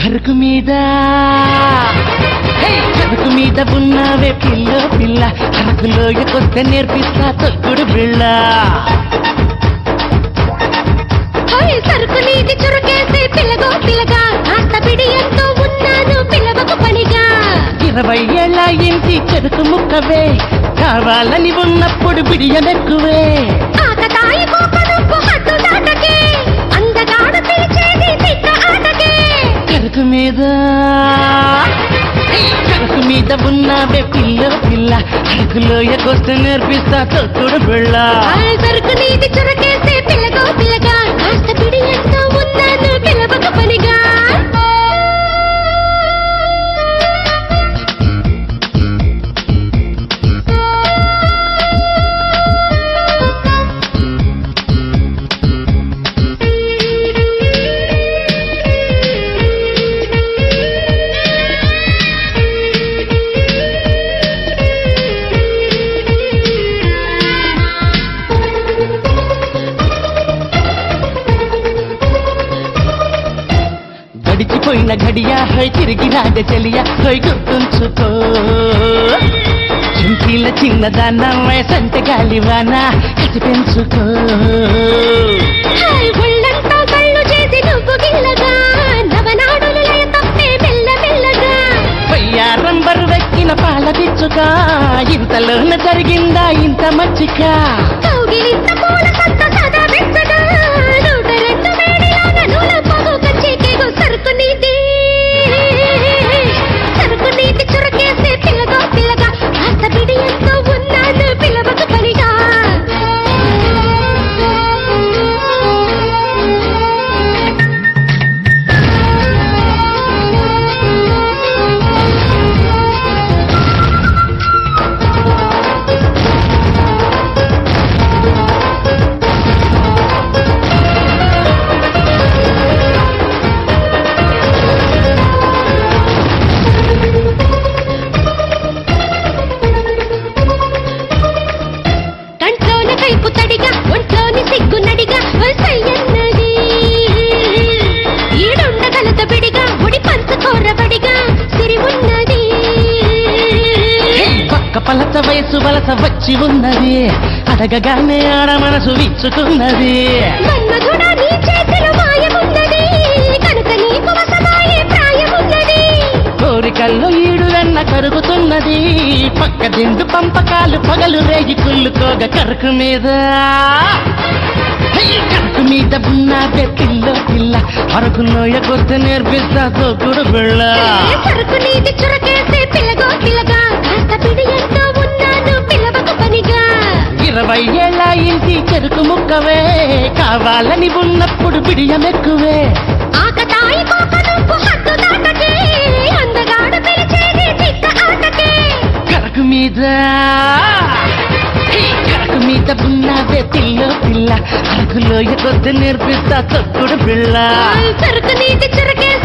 సరుకు మీద హే, సరుకు మీద ఉన్నావే పిల్ల పిల్ల అరకులోయకొస్తే నేర్పిస్తా తొక్కుడు బిళ్ళ హాయ్ సరుకు నీటి చురుకేసే పిల్లగో పిల్లగా కాస్త బిడియంతో ఉన్నాను పిల్లవకు పనిగా ఇరవై ఏళ్ళ ఇంటి చెరుకు ముక్కవే కావాలని ఉన్నప్పుడు బిడియమెక్కువే ఆకతాయి కోపనుప్పు హద్దు దాటకే అందగాడు పిలిచేది తిట్ట ఆటకే కరుకు మీద హే, కరుకు మీద ఉన్నావే పిల్ల పిల్ల అరకులోయకొస్తే నేర్పిస్తా తొక్కుడు బిళ్ళ హాయ్ సరుకు నీటి చురుకేసే పిల్లగో పిల్లగా కాస్త బిడియంతో ఉన్నాను పిల్లవకు పనిగా గడిచిపోయిన గడియా హై తిరిగి రాజ చెలియా హై గుర్తుంచుకో చుంకీల చిన్నదాన్న వయసంటే గాలివాన కసి పెంచుకో హాయ్ ఒళ్ళంతా కళ్ళు చేసి నువ్వు గిల్లగా నవనాడులు లయ తప్పే మెల్ల మెల్లగా వయ్యారం బరువెక్కిన పాల పిచ్చుక ఇంతలోన జరిగిందా ఇంత మచ్చిక కౌగిలింత పూల సంత సదా వెచ్చగా నూట రెండు వేడిలాగా నూల పొగు కచ్చేకేగో సరుకు నీటి సరుకు నీటి చురకేసే పిల్లగో పిల్లగా కాస్త బిడియంతో ఉన్నాను పిల్లవకు పనిగా కంట్లోన కైపు తడిగా ఒంట్లోని సిగ్గు నడిగా వసయ్యన్నది ఈడుండగలత బిడిగా ఉడి పంచుకోరబడిగా సిరి ఉన్నది హే, పక్క పలస వయసు వలస వచ్చి ఉన్నది అడగగానే ఆడ మనసు విచ్చుకున్నది మన్మధుడా నీ చేతిలో మాయమున్నది కనుక నీకు వసమాయే ప్రాయమున్నది కోరికల్లో ఈడు వెన్న కరుగుతున్నది పక్క దిండు పంపకాలు పగలు రేగి కుళ్ళుకోగ కరుకు మీద హే, కరుకు మీద ఉన్నదే పిల్ల పిల్ల అరకులోయ కొద్ది నేర్పిస్తా తోకుడు బిళ్ళ ఏ సరుకు నీటి చురకేసే పిల్లగో పిల్లగా కాస్త పిడియంతో ఉన్నాను పిల్లవకు పనిగా ఇరవై ఏళ్ళ ఇంటి చెరుకు ముక్కవే కావాలని ఉన్నప్పుడు బిడియమెక్కువే ఆకతాయి కోకనుప్పు హద్దు దాటకే అందగాడు పిలిచేది తిట్ట ఆటకే కరకు మీద హే, కరకు మీద ఉన్నదే పిల్ల పిల్ల అరకులోయ కొద్ది నేర్పిస్తా తొక్కుడు బిళ్ళ సరుకు నీటి చురకేసే